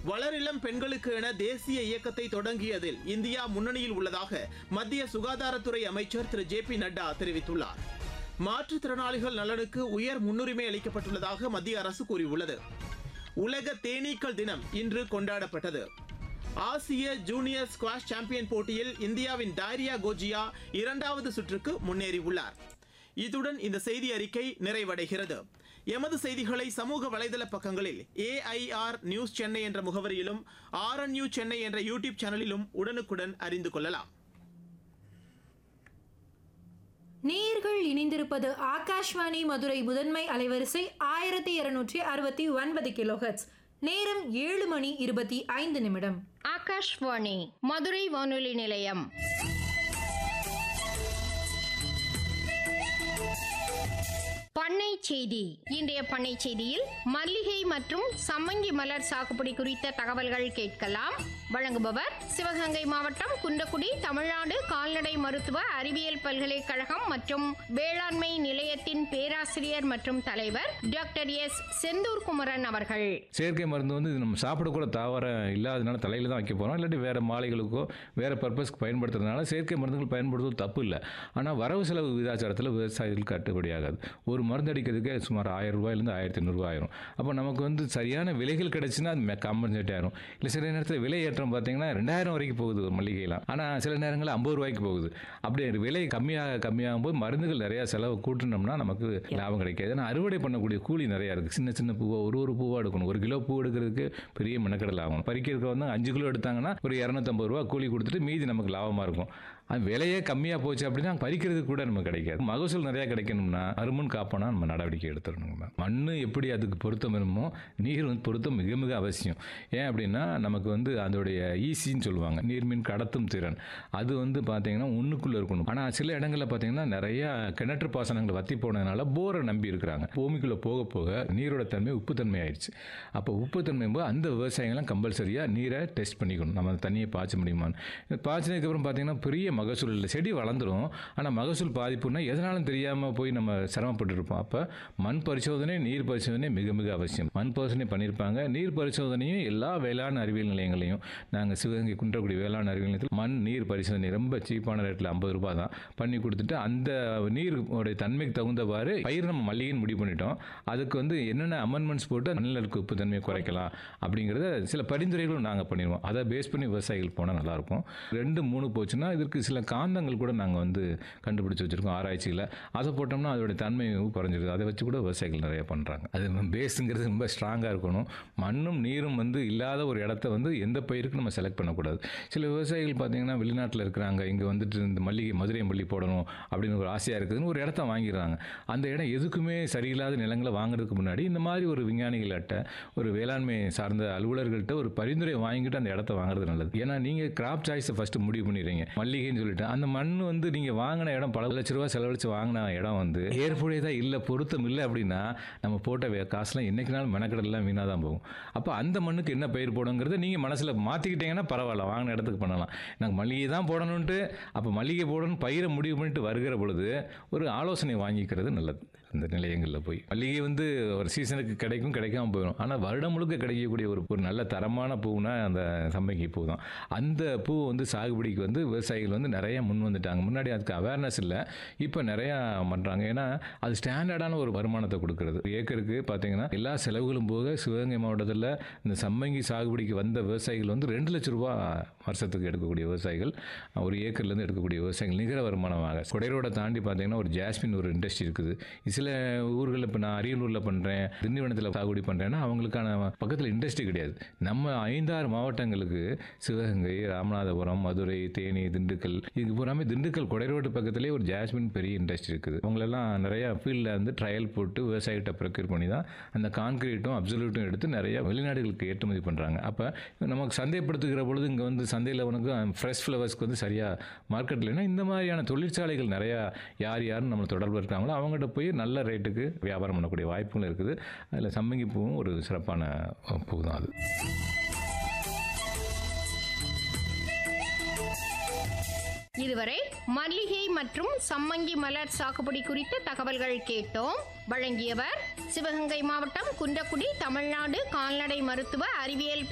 வளரிளம் பெண்களுக்கு என தேசிய இயக்கத்தை தொடங்கியதில் இந்தியா முன்னணியில் உள்ளதாக மத்திய சுகாதாரத்துறை அமைச்சர் திரு ஜே பி நட்டா தெரிவித்துள்ளார் மாற்றுத்திறனாளிகள் நலனுக்கு உயர் முன்னுரிமை அளிக்கப்பட்டுள்ளதாக மத்திய அரசு கூறியுள்ளது உலக தேனீக்கள் தினம் இன்று கொண்டாடப்பட்டது ஆசிய ஜூனியர் ஸ்குவாஷ் சாம்பியன் போட்டியில் இந்தியாவின் டைரியா கோஜியா இரண்டாவது சுற்றுக்கு முன்னேறியுள்ளார் இத்துடன் இந்த செய்தி அறிக்கை நிறைவடைகிறது எமது செய்திகளை சமூக வலைதள பக்கங்களில் ஏஐஆர் நியூஸ் சென்னை என்ற முகவரியிலும் ஆர்என்யூ சென்னை என்ற யூடியூப் சேனலிலும் உடனுக்குடன் அறிந்து கொள்ளலாம் நேர்கள் இணைந்திருப்பது ஆகாஷ்வாணி மதுரை முதன்மை அலைவரிசை ஆயிரத்தி இருநூற்றி அறுபத்தி ஒன்பது கிலோஹெட்ஸ் நேரம் ஏழு மணி இருபத்தி ஐந்து நிமிடம் ஆகாஷ்வாணி மதுரை வானொலி நிலையம் பண்ணை செய்தி இன்றைய பண்ணை செய்தியில் மல்லிகை மற்றும் சம்மங்கி மலர் சாகுபடி குறித்த தகவல்கள் கேட்கலாம் வழங்குபவர் சிவகங்கை மாவட்டம் குன்றக்குடி தமிழ்நாடு கால்நடை மருத்துவ அறிவியல் பல்கலைக்கழகம் மற்றும் வேளாண்மை நிலையத்தின் பேராசிரியர் மற்றும் தலைவர் டாக்டர் எஸ் செந்தூர் குமரன் அவர்கள் செயற்கை மருந்து வந்து இது நம்ம சாப்பிடக்கூட தாவரம் இல்லாதனால தலையில் தான் வைக்க போகிறோம் இல்லாட்டி வேறு மாலைகளுக்கோ வேறு பர்பஸ்க்கு பயன்படுத்துறதுனால செயற்கை மருந்துகள் பயன்படுத்துவது தப்பு இல்லை ஆனால் வரவு செலவு விகிதாச்சாரத்தில் விவசாயிகளுக்கு கட்டுப்படியாகாது ஒரு மருந்து அடிக்கிறதுக்கே சுமார் ஆயிரம் ரூபாயிலேருந்து ஆயிரத்தி ஐநூறுரூவா ஆயிரும் அப்போ நமக்கு வந்து சரியான விலைகள் கிடைச்சுன்னா அது காம்பன்சேட் ஆயிரும் இல்லை சில நேரத்தில் விலை ஏற்றம் பார்த்தீங்கன்னா ரெண்டாயிரம் வரைக்கும் போகுது ஒரு மல்லிகைலாம் ஆனால் சில நேரங்களில் ஐம்பது ரூபாய்க்கு போகுது அப்படி விலை கம்மியாக கம்மியாகும் போது மருந்துகள் நிறையா செலவு கூட்டினோம்னா நமக்கு லாபம் கிடைக்காது ஏன்னா அறுவடை பண்ணக்கூடிய கூலி நிறையா இருக்குது சின்ன சின்ன பூவா ஒரு ஒரு பூவாக எடுக்கணும் ஒரு கிலோ பூ எடுக்கிறதுக்கு பெரிய மெனக்கடல் ஆகும் பறிக்கிறதுக்கு வந்து அஞ்சு கிலோ எடுத்தாங்கன்னா ஒரு இரநூத்தம்பது ரூபா கூலி கொடுத்துட்டு மீதி நமக்கு லாபமாக இருக்கும் அது விலையே கம்மியாக போச்சு அப்படின்னா பறிக்கிறதுக்கு கூட நமக்கு கிடைக்காது மகசூல் நிறையா கிடைக்கணும்னா அருமன் காப்போனா நம்ம நடவடிக்கை எடுத்துடணுங்க மண் எப்படி அதுக்கு பொருத்தம் வருமோ நீர் வந்து பொருத்தம் மிக மிக அவசியம் ஏன் அப்படின்னா நமக்கு வந்து அதோடைய ஈஸின்னு சொல்லுவாங்க நீர்மின் கடத்தும் திறன் அது வந்து பார்த்தீங்கன்னா ஒன்றுக்குள்ளே இருக்கணும் ஆனால் சில இடங்களில் பார்த்தீங்கன்னா நிறைய கிணற்று பாசனங்கள் வத்தி போனதுனால போரை நம்பி இருக்கிறாங்க பூமிக்குள்ளே போக போக நீரோட தன்மை உப்புத்தன்மை ஆயிடுச்சு அப்போ உப்புத்தன்மை போது அந்த விவசாயிகள்லாம் கம்பல்சரியாக நீரை டெஸ்ட் பண்ணிக்கணும் நம்ம அந்த தண்ணியை பாய்ச்ச முடியுமான்னு பாய்ச்சினதுக்கப்புறம் பார்த்தீங்கன்னா பெரிய மகசூல் இல்லை செடி வளர்ந்துடும் ஆனால் மகசூல் பாதிப்புன்னா எதனாலும் தெரியாமல் போய் நம்ம சிரமப்பட்டு இருப்போம் அப்போ மண் பரிசோதனை நீர் பரிசோதனை மிக மிக அவசியம் மண் பரிசோதனை பண்ணியிருப்பாங்க நீர் பரிசோதனையும் எல்லா வேளாண் அறிவியல் நிலையங்களையும் நாங்கள் சிவகங்கை குன்றக்குடி வேளாண் அறிவியல் நிலையத்தில் மண் நீர் பரிசோதனை ரொம்ப சீப்பான ரேட்டில் ஐம்பது ரூபாய் தான் பண்ணி கொடுத்துட்டு அந்த நீர் உடைய தன்மைக்கு தகுந்தவாறு பயிர் நம்ம மல்லிகைன்னு முடிவு பண்ணிட்டோம் அதுக்கு வந்து என்னென்ன அமெண்ட்மெண்ட்ஸ் போட்டு மண்ணில் உப்பு தன்மையை குறைக்கலாம் அப்படிங்கிறத சில பரிந்துரைகளும் நாங்கள் பண்ணிடுவோம் அதை பேஸ் பண்ணி விவசாயிகள் போனால் நல்லாயிருக்கும் ரெண்டு மூணு போச்சுன்னா இதற்கு சில காந்தங்கள் கூட நாங்கள் வந்து கண்டுபிடிச்சி வச்சுருக்கோம் ஆராய்ச்சியில் அதை போட்டோம்னா அதோடைய தன்மை குறைஞ்சிருது அதை வச்சு கூட விவசாயிகள் நிறைய பண்ணுறாங்க அது பேஸுங்கிறது ரொம்ப ஸ்ட்ராங்காக இருக்கணும் மண்ணும் நீரும் வந்து இல்லாத ஒரு இடத்த வந்து எந்த பயிருக்கு நம்ம செலக்ட் பண்ணக்கூடாது சில விவசாயிகள் பார்த்தீங்கன்னா வெளிநாட்டில் இருக்கிறாங்க இங்கே வந்துட்டு இந்த மல்லிகை மதுரை மல்லி போடணும் அப்படின்னு ஒரு ஆசையாக இருக்குதுன்னு ஒரு இடத்த வாங்கிடுறாங்க அந்த இடம் எதுக்குமே சரியில்லாத நிலங்களை வாங்குறதுக்கு முன்னாடி இந்த மாதிரி ஒரு விஞ்ஞானிகள்கிட்ட ஒரு வேளாண்மை சார்ந்த அலுவலர்கள்ட்ட ஒரு பரிந்துரை வாங்கிட்டு அந்த இடத்த வாங்குறது நல்லது ஏன்னா நீங்கள் கிராப் சாய்ஸை ஃபஸ்ட்டு முடிவு பண்ணிடுறீங்க மல்லிகைன்னு சொல்லிட்டு அந்த மண் வந்து நீங்கள் வாங்கின இடம் பல லட்ச ரூபா செலவழித்து வாங்கின இடம் வந்து ஏற்புடையதாக இல்லை பொருத்தம் இல்லை அப்படின்னா நம்ம போட்ட வே- காசுலாம் என்னைக்குனாலும் மெனக்கடலாம் வீணாக தான் போகும் அப்போ அந்த மண்ணுக்கு என்ன பயிர் போடுங்கிறத நீங்கள் மனசில் மாற்றிக்கிட்டீங்கன்னா பரவாயில்ல வாங்கின இடத்துக்கு பண்ணலாம் எனக்கு மல்லிகை தான் போடணுன்ட்டு அப்போ மல்லிகை போடணும் பயிரை முடிவு பண்ணிட்டு வருகிற பொழுது ஒரு ஆலோசனை வாங்கிக்கிறது நல்லது அந்த நிலையங்களில் போய் மல்லிகை வந்து ஒரு சீசனுக்கு கிடைக்கும் கிடைக்காம போயிடும் ஆனால் வருடம் முழுக்க கிடைக்கக்கூடிய ஒரு ஒரு நல்ல தரமான பூனா அந்த சம்பங்கி பூ தான் அந்த பூ வந்து சாகுபடிக்கு வந்து விவசாயிகள் வந்து நிறைய முன் வந்துட்டாங்க முன்னாடி அதுக்கு அவேர்னஸ் இல்லை இப்போ நிறையா பண்ணுறாங்க ஏன்னா அது ஸ்டாண்டர்டான ஒரு வருமானத்தை கொடுக்குறது ஏக்கருக்கு பார்த்தீங்கன்னா எல்லா செலவுகளும் போக சிவகங்கை மாவட்டத்தில் இந்த சம்மங்கி சாகுபடிக்கு வந்த விவசாயிகள் வந்து ரெண்டு லட்ச ரூபா வருஷத்துக்கு எடுக்கக்கூடிய விவசாயிகள் ஒரு ஏக்கர்லேருந்து எடுக்கக்கூடிய விவசாயிகள் நிகர வருமானமாக கொடைரோட தாண்டி பார்த்தீங்கன்னா ஒரு ஜாஸ்மின் ஒரு இண்டஸ்ட்ரி இருக்குது சில ஊர்களில் இப்போ நான் அரியலூரில் பண்ணுறேன் திண்டிவனத்தில் சாகுபடி பண்ணுறேன்னா அவங்களுக்கான பக்கத்தில் இண்டஸ்ட்ரி கிடையாது நம்ம ஐந்தாறு மாவட்டங்களுக்கு சிவகங்கை ராமநாதபுரம் மதுரை தேனி திண்டுக்கல் இது பூராமே திண்டுக்கல் கொடைரோடு பக்கத்துலேயே ஒரு ஜாஸ்மின் பெரிய இண்டஸ்ட்ரி இருக்குது அவங்களெல்லாம் நிறையா ஃபீல்டில் வந்து ட்ரையல் போட்டு விவசாயிகிட்ட ப்ரொக்யூர் பண்ணி தான் அந்த கான்கிரீட்டும் அப்சல்யூட்டும் எடுத்து நிறைய வெளிநாடுகளுக்கு ஏற்றுமதி பண்ணுறாங்க அப்போ நமக்கு சந்தைப்படுத்துகிற பொழுது இங்கே வந்து சந்தையில் உனக்கு ஃப்ரெஷ் ஃப்ளவர்ஸ்க்கு வந்து சரியாக மார்க்கெட் இல்லைன்னா இந்த மாதிரியான தொழிற்சாலைகள் நிறையா யார் யாருன்னு நம்ம தொடர்பு இருக்காங்களோ அவங்ககிட்ட போய் நல்ல ரேட்டுக்கு வியாபாரம் பண்ணக்கூடிய வாய்ப்புகளும் இருக்குது அதில் சம்மங்கி பூவும் ஒரு சிறப்பான பூ தான் அது இதுவரை மல்லிகை மற்றும் சம்மங்கி மலர் சாகுபடி குறித்த தகவல்கள் கேட்டோம் வழங்கியவர் சிவகங்கை மாவட்டம் குன்றக்குடி தமிழ்நாடு கால்நடை மருத்துவ அறிவியல்